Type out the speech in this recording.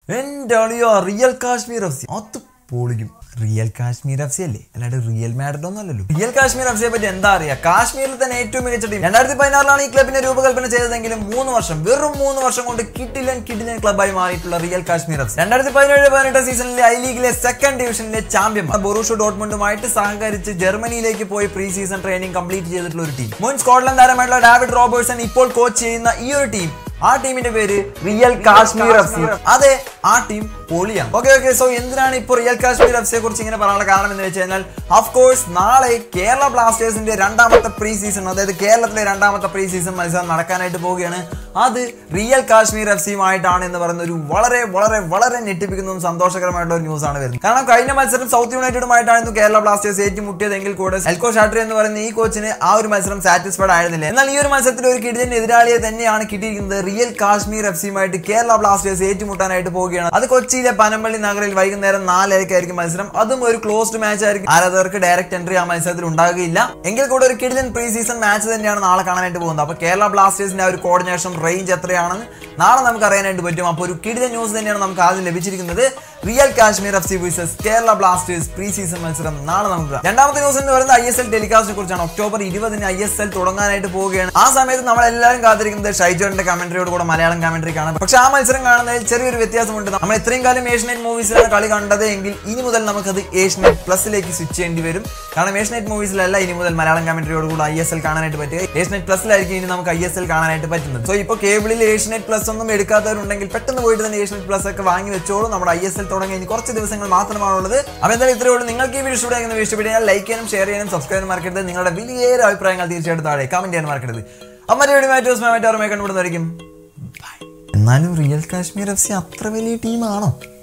എന്റെ അളിയോ real Kashmir F C അത് പൊളിക്കും റിയൽ കാശ്മീർ എഫ് സി അല്ലേ അല്ലാണ്ട് റിയൽ മാഡ്രിഡ് ഒന്നും അല്ലല്ലോ റിയൽ കാശ്മീർ എഫ് സിയെ പറ്റി എന്താ അറിയാ കാശ്മീരിൽ തന്നെ ഏറ്റവും മികച്ച ടീം രണ്ടായിരത്തി പതിനാറിലാണ് ഈ ക്ലബിനെ രൂപകൽപ്പന ചെയ്തതെങ്കിലും മൂന്ന് വർഷം വെറും മൂന്ന് വർഷം കൊണ്ട് കിട്ടിലൻ കിട്ടിലൻ ക്ലബായി മാറിയിട്ടുള്ള റിയൽ കാശ്മീർ എഫ് സി രണ്ടായിരത്തി പതിനേഴ് പതിനെട്ട് സീസണിലെ ഐ ലീഗിലെ സെക്കൻഡ് ഡിവിഷനിലെ ചാമ്പ്യൻ ബൊറൂഷ ഡോട്ട്മുണ്ടുമായിട്ട് സഹകരിച്ച് ജർമ്മനിയിലേക്ക് പോയി പ്രീ സീസൺ ട്രെയിനിങ് കംപ്ലീറ്റ് ചെയ്തിട്ടുള്ള ഒരു ടീം മുൻ സ്കോട്ട്ലൻഡ് താരമായിട്ടുള്ള ഡാവിഡ് റോബർട്ട്സൺ ഇപ്പോൾ കോച്ച് ചെയ്യുന്ന ഈ ഒരു ടീം ആ ടീമിന്റെ പേര് റിയൽ കാശ്മീർ എഫ് സി അതെ ആ ടീം പൊളിയാണ് ഓക്കെ ഓക്കെ സോ എന്തിനാണ് ഇപ്പോൾ റിയൽ കാശ്മീർ എഫ് സിയെ കുറിച്ച് ഇങ്ങനെ പറയാനുള്ള കാരണം എന്ന് വെച്ച് കഴിഞ്ഞാൽ ഓഫ് കോഴ്സ് നാളെ കേരള ബ്ലാസ്റ്റേഴ്സിന്റെ രണ്ടാമത്തെ പ്രീ സീസൺ അതായത് കേരളത്തിലെ രണ്ടാമത്തെ പ്രീ സീസൺ മത്സരം നടക്കാനായിട്ട് പോവുകയാണ് അത് റിയൽ കാശ്മീർ എഫ് സിയുമായിട്ടാണ് എന്ന് പറയുന്ന ഒരു വളരെ വളരെ വളരെ ഞെട്ടിപ്പിക്കുന്നതും സന്തോഷകരമായിട്ടുള്ള ഒരു ന്യൂസ് ആണ് വരുന്നത് കാരണം കഴിഞ്ഞ മത്സരം സൗത്ത് യുണൈറ്റഡുമായിട്ടായിരുന്നു കേരള ബ്ലാസ്റ്റേഴ്സ് ഏറ്റുമുട്ടിയതെങ്കിൽ കൂടെ എൽകോ ഷാട്രി എന്ന് പറയുന്ന ഈ കോച്ചിന് ആ ഒരു മത്സരം സാറ്റിസ്ഫൈഡ് ആയിരുന്നില്ല എന്നാൽ ഈ ഒരു മത്സരത്തിൽ ഒരു കിടിലൻ എതിരാളിയെ തന്നെയാണ് കിട്ടിയിരിക്കുന്നത് റിയൽ കാശ്മീർ എഫ് സിയുമായിട്ട് കേരള ബ്ലാസ്റ്റേഴ്സ് ഏറ്റുമുട്ടാനായിട്ട് പോവുകയാണ് അത് കൊച്ചിയിലെ പനമ്പള്ളി നഗറിൽ വൈകുന്നേരം നാലരയ്ക്കായിരിക്കും മത്സരം അതും ഒരു ക്ലോസ്ഡ് മാച്ച് ആയിരിക്കും ആരാധകർക്ക് ഡയറക്റ്റ് എൻട്രി ആ മത്സരത്തിൽ ഉണ്ടാകുകയില്ല എങ്കിൽ കൂടെ ഒരു കിടിലൻ പ്രീ സീസൺ മാച്ച് തന്നെയാണ് നാളെ കാണാനായിട്ട് പോകുന്നത് അപ്പോൾ കേരള ബ്ലാസ്റ്റേഴ്സിന്റെ ആ ഒരു കോർഡിനേഷൻ റേഞ്ച് എത്രയാണെന്ന് നാളെ നമുക്ക് അറിയാനായിട്ട് പറ്റും അപ്പോൾ ഒരു കിടിലൻ ന്യൂസ് തന്നെയാണ് നമുക്ക് ആദ്യം ലഭിച്ചിരിക്കുന്നത് real Kashmir F C versus Kerala Blasters pre season മത്സരം നാളെ നമുക്ക് കാണാം. രണ്ടാമത്തെ ന്യൂസ് എന്ന് പറയുന്നത് ഐ എസ് എൽ ടെലികാസ്റ്റിനെ കുറിച്ചാണ് ഒക്ടോബർ ഇരുപതിന് ഐ എസ് എൽ തുടങ്ങാനായിട്ട് പോവുകയാണ് ആ സമയത്ത് നമ്മൾ എല്ലാവരും കാത്തിരിക്കുന്നത് ഷൈജോന്റെ കമന്ററിയോട് കൂടെ മലയാളം കമന്ററി കാണാം പക്ഷെ ആ മത്സരം കാണുന്നതിൽ ചെറിയൊരു വ്യത്യാസമുണ്ട് നമ്മൾ ഇത്രയും കാലം ഏഷ്യനെറ്റ് മൂവീസിലാണ് കളി കണ്ടത് എങ്കിൽ ഇനി മുതൽ നമുക്കത് ഏഷ്യനെറ്റ് പ്ലസിലേക്ക് സ്വിച്ച് ചെയ്യേണ്ടി വരും കാരണം ഏഷ്യനെറ്റ് മൂവീസിലല്ല ഇനി മുതൽ മലയാളം കമന്ററിയോട് കൂടെ ഐ എസ് എൽ കാണാനായിട്ട് പറ്റുക ഏഷ്യനെറ്റ് പ്ലസിലായിരിക്കും ഇനി നമുക്ക് ഐ എസ് എൽ കാണാനായിട്ട് പറ്റുന്നത് സോ ഇപ്പോൾ കേബിളിൽ ഏഷ്യനെറ്റ് പ്ലസ് ഒന്നും എടുക്കാത്തവരുണ്ടെങ്കിൽ പെട്ടെന്ന് പോയിട്ട് തന്നെ ഏഷ്യനെറ്റ് പ്ലസ് ഒക്കെ വാങ്ങി വെച്ചോളൂ നമ്മുടെ ഐ എസ് എൽ തുടങ്ങി ഇനി കുറച്ച് ദിവസങ്ങൾ മാത്രമാണുള്ളത് അപ്പോൾ എന്തായാലും ഇത്രയേ ഉള്ളൂ നിങ്ങൾക്ക് ഈ വീഡിയോ ഇഷ്ടപ്പെടുന്ന ഇഷ്ടപ്പെട്ടാൽ ലൈക്ക് ചെയ്യാനും ഷെയർ ചെയ്യാനും സബ്സ്ക്രൈബ് ചെയ്യാനും മറക്കരുത് നിങ്ങളുടെ വലിയൊരു അഭിപ്രായങ്ങൾ തീർച്ചയായിട്ടും താഴെ കമന്റ് ചെയ്യാൻ മറക്കരുത് അപ്പം മറ്റേ വീഡിയോ മാറ്റോസ് മാറ്റോറുമായി കണ്ടുപിടുന്നതായിരിക്കും എന്നാലും റിയൽ കാശ്മീർ എഫ് സി അത്ര വലിയ ടീമാണോ